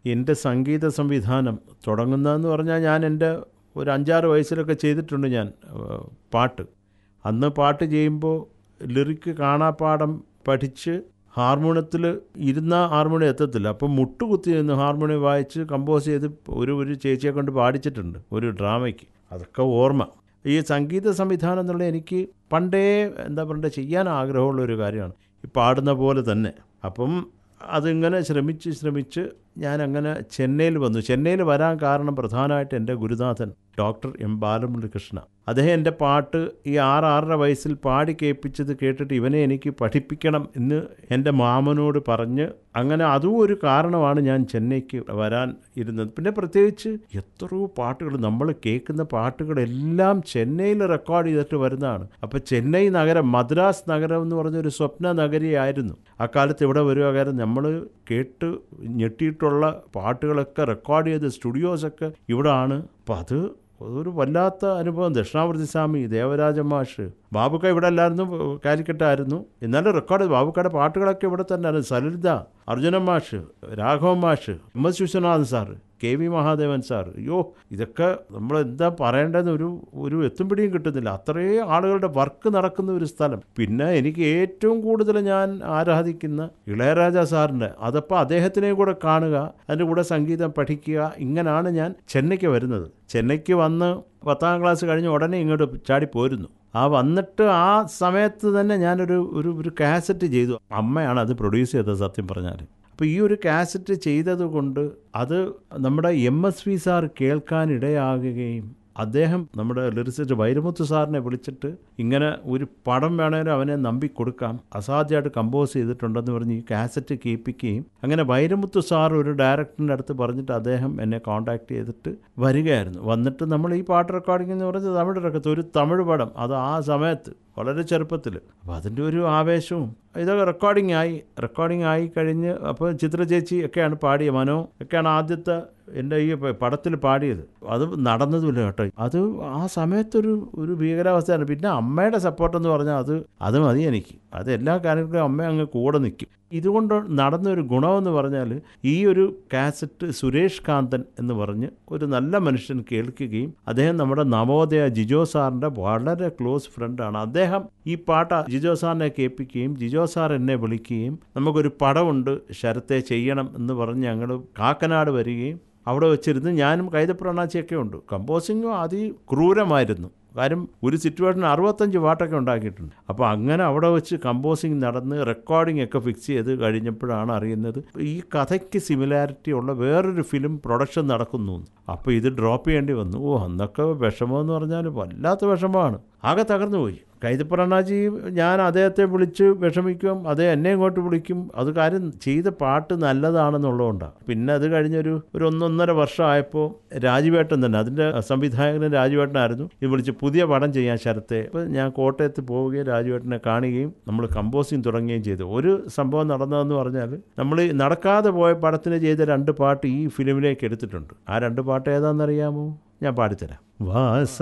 എൻ്റെ സംഗീത സംവിധാനം തുടങ്ങുന്നതെന്ന് പറഞ്ഞാൽ ഞാൻ എൻ്റെ ഒരു അഞ്ചാറ് വയസ്സിലൊക്കെ ചെയ്തിട്ടുണ്ട് ഞാൻ ഏഹ്, പാട്ട് അന്ന് പാട്ട് ചെയ്യുമ്പോൾ ലിറിക്ക് കാണാപ്പാടം പഠിച്ച് ഹാർമോണിയത്തിൽ ഇരുന്ന ഹാർമോണിയം എത്തത്തില്ല അപ്പം മുട്ടുകുത്തി നിന്ന് ഹാർമോണിയം വായിച്ച് കമ്പോസ് ചെയ്ത് ഒരു ഒരു ചേച്ചിയെ കൊണ്ട് പാടിച്ചിട്ടുണ്ട് ഒരു ഡ്രാമയ്ക്ക് അതൊക്കെ ഓർമ്മ ഈ സംഗീത സംവിധാനം എന്നുള്ള എനിക്ക് പണ്ടേ എന്താ പറയുക ചെയ്യാൻ ആഗ്രഹമുള്ള ഒരു കാര്യമാണ് ഈ പാടുന്ന പോലെ തന്നെ അപ്പം അതിങ്ങനെ ശ്രമിച്ച് ശ്രമിച്ച് ഞാൻ അങ്ങനെ ചെന്നൈയിൽ വന്നു ചെന്നൈയിൽ വരാൻ കാരണം പ്രധാനമായിട്ട് എൻ്റെ ഗുരുനാഥൻ ഡോക്ടർ എം ബാലമുരളികൃഷ്ണ അദ്ദേഹം എൻ്റെ പാട്ട് ഈ ആറ് ആറര വയസ്സിൽ പാടി കേൾപ്പിച്ചത് കേട്ടിട്ട് ഇവനെ എനിക്ക് പഠിപ്പിക്കണം എന്ന് എൻ്റെ മാമനോട് പറഞ്ഞ് അങ്ങനെ അതും ഒരു കാരണമാണ് ഞാൻ ചെന്നൈക്ക് വരാൻ ഇരുന്നത് പിന്നെ പ്രത്യേകിച്ച് എത്രയോ പാട്ടുകൾ നമ്മൾ കേൾക്കുന്ന പാട്ടുകളെല്ലാം ചെന്നൈയിൽ റെക്കോർഡ് ചെയ്തിട്ട് വരുന്നതാണ് അപ്പോൾ ചെന്നൈ നഗരം മദ്രാസ് നഗരം എന്ന് പറഞ്ഞൊരു സ്വപ്ന നഗരിയായിരുന്നു അക്കാലത്ത് ഇവിടെ വരിക കാരണം നമ്മൾ കേട്ട് ഞെട്ടിയിട്ടുള്ള പാട്ടുകളൊക്കെ റെക്കോർഡ് ചെയ്ത് സ്റ്റുഡിയോസൊക്കെ ഇവിടെ ആണ് അപ്പം അത് അതൊരു വല്ലാത്ത അനുഭവം ദക്ഷിണാമൂർത്തി സ്വാമി ദേവരാജ മാഷ് ബാബുക്ക ഇവിടെ അല്ലായിരുന്നു കാലിക്കട്ടായിരുന്നു എന്നാലും റെക്കോർഡ് ബാബുക്കയുടെ പാട്ടുകളൊക്കെ ഇവിടെ തന്നെ ആയിരുന്നു സലിത അർജുനൻ മാഷ് രാഘവൻ മാഷ് M S Viswanathan sir K V Mahadevan sir അയ്യോ ഇതൊക്കെ നമ്മൾ എന്താ പറയേണ്ടതെന്ന് ഒരു ഒരു എത്തും പിടിയും കിട്ടുന്നില്ല അത്രയും ആളുകളുടെ വർക്ക് നടക്കുന്ന ഒരു സ്ഥലം പിന്നെ എനിക്ക് ഏറ്റവും കൂടുതൽ ഞാൻ ആരാധിക്കുന്ന ഇളയരാജ സാറിൻ്റെ അതപ്പോൾ അദ്ദേഹത്തിനെ കൂടെ കാണുക അതിൻ്റെ കൂടെ സംഗീതം പഠിക്കുക ഇങ്ങനെയാണ് ഞാൻ ചെന്നൈക്ക് വരുന്നത് ചെന്നൈക്ക് വന്ന് പത്താം ക്ലാസ് കഴിഞ്ഞ് ഉടനെ ഇങ്ങോട്ട് ചാടി പോരുന്നു ആ വന്നിട്ട് ആ സമയത്ത് തന്നെ ഞാനൊരു ഒരു ഒരു കാസറ്റ് ചെയ്തു അമ്മയാണ് അത് പ്രൊഡ്യൂസ് ചെയ്തത് സത്യം പറഞ്ഞാൽ അപ്പോൾ ഈ ഒരു കാസറ്റ് ചെയ്തത് കൊണ്ട് അത് നമ്മുടെ എം എസ് വി സാർ കേൾക്കാനിടയാകുകയും അദ്ദേഹം നമ്മുടെ ലിറിസിസ്റ്റ് വൈരമുത്ത് സാറിനെ വിളിച്ചിട്ട് ഇങ്ങനെ ഒരു പടം വേണേലും അവനെ നമ്പി കൊടുക്കാം അസാധ്യമായിട്ട് കമ്പോസ് ചെയ്തിട്ടുണ്ടെന്ന് പറഞ്ഞ് ഈ കാസറ്റ് കേൾപ്പിക്കുകയും അങ്ങനെ വൈരമുത്ത് സാർ ഒരു ഡയറക്ടറിൻ്റെ അടുത്ത് പറഞ്ഞിട്ട് അദ്ദേഹം എന്നെ കോൺടാക്ട് ചെയ്തിട്ട് വരികയായിരുന്നു വന്നിട്ട് നമ്മൾ ഈ പാട്ട് റെക്കോർഡിംഗ് എന്ന് പറഞ്ഞത് തമിഴ് റെക്കത്ത് ഒരു തമിഴ് പടം അത് ആ സമയത്ത് വളരെ ചെറുപ്പത്തിൽ അപ്പോൾ അതിൻ്റെ ഒരു ആവേശവും ഇതൊക്കെ റെക്കോർഡിംഗ് ആയി റെക്കോർഡിംഗ് ആയി കഴിഞ്ഞ് അപ്പോൾ ചിത്ര ചേച്ചി ഒക്കെയാണ് പാടിയ മനോ ഒക്കെയാണ് ആദ്യത്തെ എൻ്റെ ഈ പടത്തിൽ പാടിയത് അത് നടന്നതുമില്ല കേട്ടോ അത് ആ സമയത്തൊരു ഒരു ഭീകരാവസ്ഥയാണ് പിന്നെ അമ്മയുടെ സപ്പോർട്ടെന്ന് പറഞ്ഞാൽ അത് അത് മതി എനിക്ക് അത് എല്ലാ കാര്യങ്ങൾക്കും അമ്മ അങ്ങ് കൂടെ നിൽക്കും ഇതുകൊണ്ട് നടന്നൊരു ഗുണമെന്ന് പറഞ്ഞാൽ ഈ ഒരു കാസറ്റ് സുരേഷ് കാന്തൻ എന്ന് പറഞ്ഞ് ഒരു നല്ല മനുഷ്യൻ കേൾക്കുകയും അദ്ദേഹം നമ്മുടെ നവോദയ ജിജോ സാറിൻ്റെ വളരെ ക്ലോസ് ഫ്രണ്ടാണ് അദ്ദേഹം ഈ പാട്ട് ജിജോ സാറിനെ കേൾപ്പിക്കുകയും ജിജോ സാർ എന്നെ വിളിക്കുകയും നമുക്കൊരു പടമുണ്ട് ശരത്തെ ചെയ്യണം എന്ന് പറഞ്ഞ് ഞങ്ങൾ കാക്കനാട് വരികയും അവിടെ വെച്ചിരുന്ന് ഞാനും കൈതപ്രണാച്ചിയൊക്കെ ഉണ്ട് കമ്പോസിങ്ങും അതിക്രൂരമായിരുന്നു കാര്യം ഒരു സിറ്റുവേഷൻ അറുപത്തഞ്ച് പാട്ടൊക്കെ ഉണ്ടാക്കിയിട്ടുണ്ട് അപ്പോൾ അങ്ങനെ അവിടെ വെച്ച് കമ്പോസിങ് നടന്ന് റെക്കോർഡിംഗ് ഒക്കെ ഫിക്സ് ചെയ്ത് കഴിഞ്ഞപ്പോഴാണ് അറിയുന്നത് ഈ കഥയ്ക്ക് സിമിലാരിറ്റി ഉള്ള വേറൊരു ഫിലിം പ്രൊഡക്ഷൻ നടക്കുന്നു എന്ന്. അപ്പോൾ ഇത് ഡ്രോപ്പ് ചെയ്യേണ്ടി വന്നു ഓ അന്നൊക്കെ വിഷമമെന്ന് പറഞ്ഞാൽ വല്ലാത്ത വിഷമമാണ് ആകെ തകർന്നു പോയി കൈതപ്രണാജി ഞാൻ അദ്ദേഹത്തെ വിളിച്ച് വിഷമിക്കും അതേ എന്നെ ഇങ്ങോട്ട് വിളിക്കും അത് കാര്യം ചെയ്ത പാട്ട് നല്ലതാണെന്നുള്ളതുകൊണ്ടാണ് പിന്നെ അത് കഴിഞ്ഞൊരു ഒരു ഒന്നൊന്നര വർഷമായപ്പോൾ രാജുവേട്ടൻ തന്നെ അതിൻ്റെ സംവിധായകൻ രാജുവേട്ടനായിരുന്നു ഇത് വിളിച്ച് പുതിയ പടം ചെയ്യാൻ ശരത്തെ അപ്പോൾ ഞാൻ കോട്ടയത്ത് പോവുകയും രാജുവേട്ടനെ കാണുകയും നമ്മൾ കമ്പോസിങ് തുടങ്ങുകയും ചെയ്തു ഒരു സംഭവം നടന്നതെന്ന് പറഞ്ഞാൽ നമ്മൾ ഈ നടക്കാതെ പോയ പടത്തിന് ചെയ്ത രണ്ട് പാട്ട് ഈ ഫിലിമിലേക്ക് എടുത്തിട്ടുണ്ട് ആ രണ്ട് പാട്ട് ഏതാണെന്നറിയാമോ ഞാൻ പാടിത്തരാം വാസ